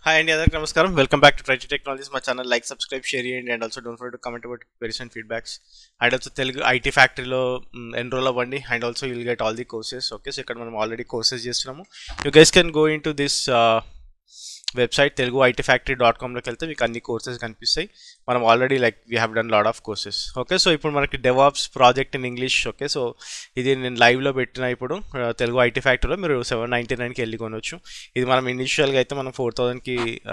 hi అండి అందరికీ నమస్కారం వెల్కమ్ బ్యాక్ టు ట్రైటీ టెక్నాలజీస్ మా ఛానల్ లైక్ సబ్స్క్రైబ్ షేర్ చేయండి and also don't for to comment about queries and feedbacks and also Telugu IT ఫ్యాక్టరీలో enrol అవ్వండి and also will get all the courses okay so ఇక్కడ మనం already courses చేస్తున్నాము you guys can go in to this website Telugu IT factory dot కామ్లోకి వెళ్తే మీకు అన్ని courses కనిపిస్తాయి మనం already like we have done lot of courses okay so ఇప్పుడు మనకి DevOps project in English okay so ఇది నేను లైవ్లో పెట్టిన ఇప్పుడు uh, తెలుగు ఐటీ ఫ్యాక్టరీలో మీరు సెవెన్ నైంటీ నైన్కి వెళ్ళి కొనవచ్చు ఇది మనం ఇనిషియల్గా అయితే మనం ఫోర్ థౌజండ్కి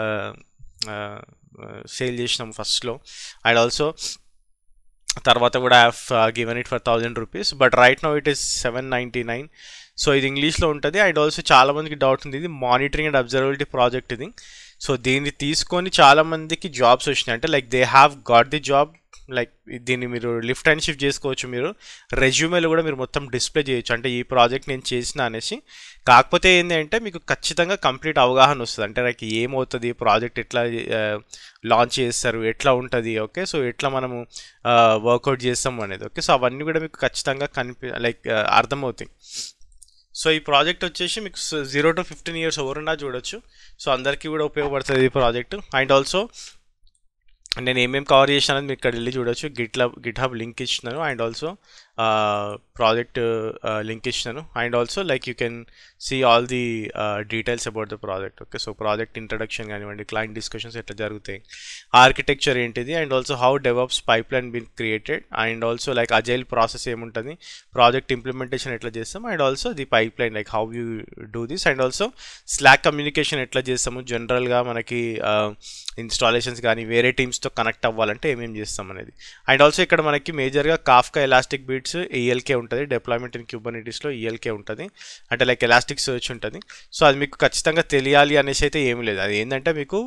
సేల్ చేసినాం ఫస్ట్లో అండ్ ఆల్సో తర్వాత కూడా have given it for thousand rupees but right now it is seven ninety nine so ఇది ఇంగ్లీష్లో ఉంటుంది అండ్ ఆల్సో చాలా మందికి డౌట్ ఉంది ఇది మానిటరింగ్ అండ్ అబ్జర్వబిలిటీ ప్రాజెక్ట్ ఇది సో దీన్ని తీసుకొని చాలా మందికి జాబ్స్ వచ్చినాయి అంటే like they have got the job like దీన్ని మీరు లిఫ్ట్ అండ్ షిఫ్ట్ చేసుకోవచ్చు మీరు రెజ్యూమేలో కూడా మీరు మొత్తం డిస్ప్లే చేయొచ్చు అంటే ఈ ప్రాజెక్ట్ నేను చేసిన అనేసి కాకపోతే ఏంటి అంటే మీకు ఖచ్చితంగా కంప్లీట్ అవగాహన వస్తుంది అంటే లైక్ ఏమవుతుంది ప్రాజెక్ట్ ఎట్లా లాంచ్ చేస్తారు ఎట్లా ఉంటుంది ఓకే సో ఎట్లా మనము వర్కౌట్ చేస్తాం అనేది ఓకే సో అవన్నీ కూడా మీకు ఖచ్చితంగా కనిపి లైక్ అర్థమవుతాయి సో ఈ ప్రాజెక్ట్ వచ్చేసి మీకు జీరో టు ఫిఫ్టీన్ ఇయర్స్ ఎవరున్నా చూడొచ్చు సో అందరికీ కూడా ఉపయోగపడుతుంది ఈ ప్రాజెక్ట్ అండ్ ఆల్సో నేను ఏమేమి కవర్ చేశాను మీరు ఇక్కడ వెళ్ళి చూడొచ్చు GitLab GitHub link ఇచ్చినాను అండ్ ఆల్సో ప్రాజెక్ట్ లింక్ ఇచ్చినాను and also like you can see all the details about the project okay so project introduction కానివ్వండి క్లయింట్ డిస్కషన్స్ ఎట్లా జరుగుతాయి ఆర్కిటెక్చర్ ఏంటిది and also how DevOps pipeline been created and also like agile process ఏముంటుంది project implementation ఎట్లా చేస్తాం and also the pipeline like how you do this and also Slack communication ఎట్లా చేస్తాము జనరల్గా మనకి ఇన్స్టాలేషన్స్ కానీ వేరే టీమ్స్తో కనెక్ట్ అవ్వాలంటే ఏమేమి చేస్తాం అనేది అండ్ ఆల్సో ఇక్కడ మనకి మేజర్గా కాఫ్కా ఎలాస్టిక్ బీట్స్ ఈఎల్కే ఉంటుంది డిప్లాయ్మెంట్ ఇన్ క్యూబర్నిటీస్లో ఈఎల్కే ఉంటుంది అంటే లైక్ ఎలాస్టిక్ సర్చ్ ఉంటుంది సో అది మీకు ఖచ్చితంగా తెలియాలి అనేసి అయితే ఏమి లేదు అది ఏంటంటే మీకు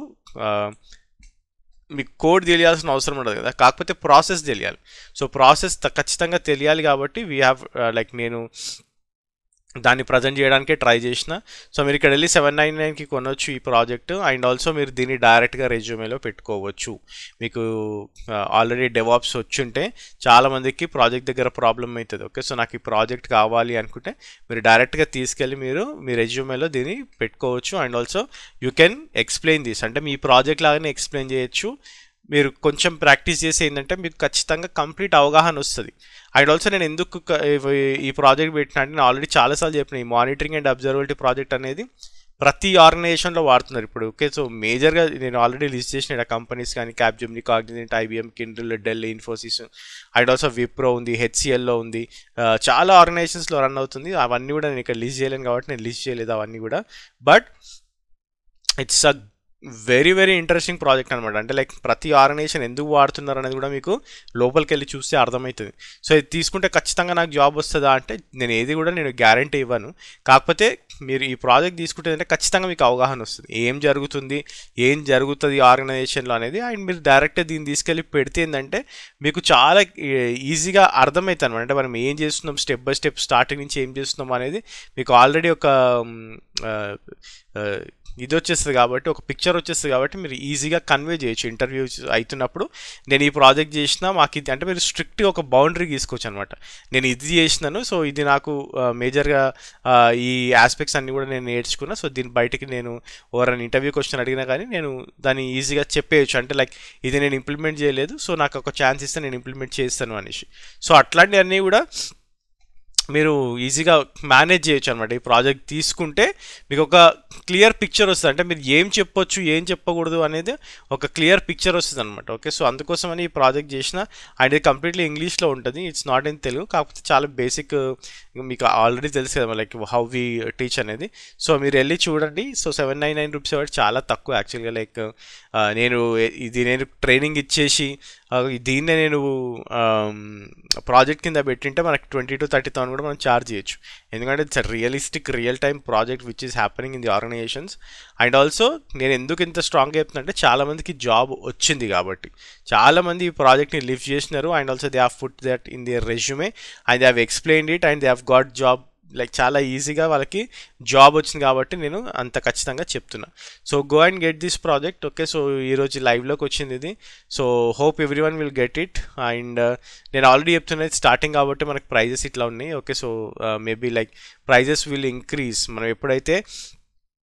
మీకు కోడ్ తెలియాల్సిన అవసరం ఉండదు కదా కాకపోతే ప్రాసెస్ తెలియాలి సో ప్రాసెస్ ఖచ్చితంగా తెలియాలి కాబట్టి వీ హ్యావ్ లైక్ నేను దాన్ని ప్రజెంట్ చేయడానికే ట్రై చేసిన సో మీరు ఇక్కడ వెళ్ళి సెవెన్ నైన్ నైన్కి కొనవచ్చు ఈ ప్రాజెక్ట్ అండ్ ఆల్సో మీరు దీన్ని డైరెక్ట్గా రెజ్యూమేలో పెట్టుకోవచ్చు మీకు ఆల్రెడీ డెవాప్స్ వచ్చుంటే చాలామందికి ప్రాజెక్ట్ దగ్గర ప్రాబ్లం అవుతుంది ఓకే సో నాకు ఈ ప్రాజెక్ట్ కావాలి అనుకుంటే మీరు డైరెక్ట్గా తీసుకెళ్ళి మీరు మీ రెజ్యూమేలో దీన్ని పెట్టుకోవచ్చు and also you can explain this అంటే మీ ప్రాజెక్ట్ లాగానే ఎక్స్ప్లెయిన్ చేయొచ్చు మీరు కొంచెం ప్రాక్టీస్ చేసి ఏంటంటే మీకు ఖచ్చితంగా కంప్లీట్ అవగాహన వస్తుంది అండ్ ఆల్సో నేను ఎందుకు ఈ ప్రాజెక్ట్ పెట్టినా అంటే నేను ఆల్రెడీ చాలాసార్లు చెప్పిన ఈ మానిటరింగ్ అండ్ అబ్జర్వబిలిటీ ప్రాజెక్ట్ అనేది ప్రతి ఆర్గనైజేషన్లో వాడుతున్నారు ఇప్పుడు ఓకే సో మేజర్గా నేను ఆల్రెడీ లిస్ట్ చేసిన కంపెనీస్ కానీ Capgemini Cognizant IBM Kyndryl Dell Infosys and also Wipro ఉంది హెచ్సిఎల్లో ఉంది చాలా ఆర్గనైజేషన్స్లో రన్ అవుతుంది అవన్నీ కూడా నేను ఇక్కడ లిస్ట్ చేయలేను కాబట్టి నేను లిస్ట్ చేయలేదు అవన్నీ కూడా but it's a very very interesting project అనమాట అంటే లైక్ ప్రతి ఆర్గనైజేషన్ ఎందుకు వాడుతున్నారు అనేది కూడా మీకు లోపలికి వెళ్ళి చూస్తే అర్థమవుతుంది సో ఇది తీసుకుంటే ఖచ్చితంగా నాకు జాబ్ వస్తుందా అంటే నేను ఏది కూడా నేను గ్యారంటీ ఇవ్వను కాకపోతే మీరు ఈ ప్రాజెక్ట్ తీసుకుంటే అంటే ఖచ్చితంగా మీకు అవగాహన వస్తుంది ఏం జరుగుతుంది ఏం జరుగుతుంది ఆర్గనైజేషన్లో అనేది అండ్ మీరు డైరెక్ట్గా దీన్ని తీసుకెళ్ళి పెడితే ఏంటంటే మీకు చాలా ఈజీగా అర్థమవుతుంది అనమాట అంటే మనం ఏం చేస్తున్నాం స్టెప్ బై స్టెప్ స్టార్టింగ్ నుంచి ఏం చేస్తున్నాం అనేది మీకు ఆల్రెడీ ఒక ఇది వచ్చేస్తుంది కాబట్టి ఒక పిక్చర్ వచ్చేస్తుంది కాబట్టి మీరు ఈజీగా కన్వే చేయొచ్చు ఇంటర్వ్యూ అవుతున్నప్పుడు నేను ఈ ప్రాజెక్ట్ చేసిన మాకు ఇది అంటే మీరు స్ట్రిక్ట్గా ఒక బౌండరీ తీసుకోవచ్చు అనమాట నేను ఇది చేసినాను సో ఇది నాకు మేజర్గా ఈ ఆస్పెక్ట్స్ అన్నీ కూడా నేను నేర్చుకున్నా సో దీని బయటికి నేను ఎవరైనా ఇంటర్వ్యూ క్వశ్చన్ అడిగినా కానీ నేను దాన్ని ఈజీగా చెప్పేయచ్చు అంటే లైక్ ఇది నేను ఇంప్లిమెంట్ చేయలేదు సో నాకు ఒక ఛాన్స్ ఇస్తే నేను ఇంప్లిమెంట్ చేస్తాను అనేసి సో అట్లాంటివన్నీ కూడా మీరు ఈజీగా మేనేజ్ చేయొచ్చు అనమాట ఈ ప్రాజెక్ట్ తీసుకుంటే మీకు ఒక క్లియర్ పిక్చర్ వస్తుంది అంటే మీరు ఏం చెప్పొచ్చు ఏం చెప్పకూడదు అనేది ఒక క్లియర్ పిక్చర్ వస్తుంది అనమాట ఓకే సో అందుకోసమని ఈ ప్రాజెక్ట్ చేసిన అండ్ ఇది కంప్లీట్లీ ఇంగ్లీష్లో ఉంటుంది ఇట్స్ నాట్ ఇన్ తెలుగు కాకపోతే చాలా బేసిక్ మీకు ఆల్రెడీ తెలుసు కదా లైక్ హౌ వి టీచ్ అనేది సో మీరు వెళ్ళి చూడండి so seven nine nine rupees కాబట్టి చాలా తక్కువ యాక్చువల్గా లైక్ నేను ఇది నేను ట్రైనింగ్ ఇచ్చేసి దీన్నే నేను ప్రాజెక్ట్ కింద పెట్టింటే మనకి ట్వంటీ టు థర్టీ థౌసండ్ కూడా మనం ఛార్జ్ చేయొచ్చు ఎందుకంటే it's realistic real time project which is happening in the organisations and also నేను ఎందుకు ఇంత స్ట్రాంగ్గా చెప్తున్నా చాలామందికి జాబ్ వచ్చింది కాబట్టి చాలామంది ఈ ప్రాజెక్ట్ని లిఫ్ట్ చేసినారు and also they have put that in their resume and they have explained it and they have got job like చాలా ఈజీగా వాళ్ళకి జాబ్ వచ్చింది కాబట్టి నేను అంత ఖచ్చితంగా చెప్తున్నా so go and get this project okay so ఈరోజు లైవ్లోకి వచ్చింది ఇది so hope everyone will get it and నేను ఆల్రెడీ చెప్తున్నది స్టార్టింగ్ కాబట్టి మనకి ప్రైజెస్ ఇట్లా ఉన్నాయి okay so maybe like prices will increase మనం ఎప్పుడైతే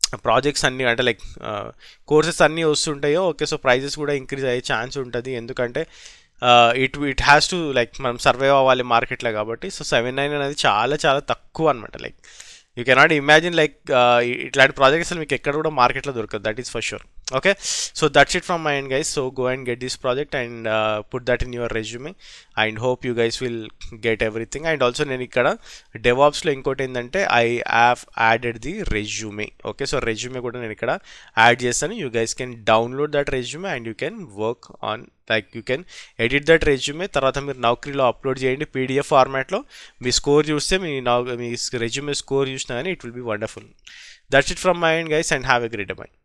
ప్రాజెక్ట్స్ అన్నీ అంటే లైక్ కోర్సెస్ అన్నీ వస్తుంటాయో ఓకే సో ప్రైజెస్ కూడా ఇంక్రీజ్ అయ్యే ఛాన్స్ ఉంటుంది ఎందుకంటే it it has to like మనం సర్వైవ్ అవ్వాలి మార్కెట్లో కాబట్టి సో సెవెన్ నైన్ అనేది చాలా చాలా తక్కువ అనమాట like you cannot imagine like ఇట్లాంటి ప్రాజెక్ట్స్ మీకు ఎక్కడ కూడా మార్కెట్లో దొరకదు that is for sure okay so that's it from my end guys so go and get this project and put that in your resume and hope you guys will get everything and also నేను ఇక్కడ డెవాప్స్లో ఇంకోటి ఏంటంటే I have added the resume okay so resume కూడా నేను ఇక్కడ add చేస్తాను you guys can download that resume and you can work on like you can edit that resume తర్వాత మీరు నౌకరీలో అప్లోడ్ చేయండి పీడిఎఫ్ ఫార్మాట్లో మీ స్కోర్ చూస్తే మీ నౌ మీ రెజ్యూమే స్కోర్ చూసినా కానీ it will be wonderful that's it from my end guys and have a great my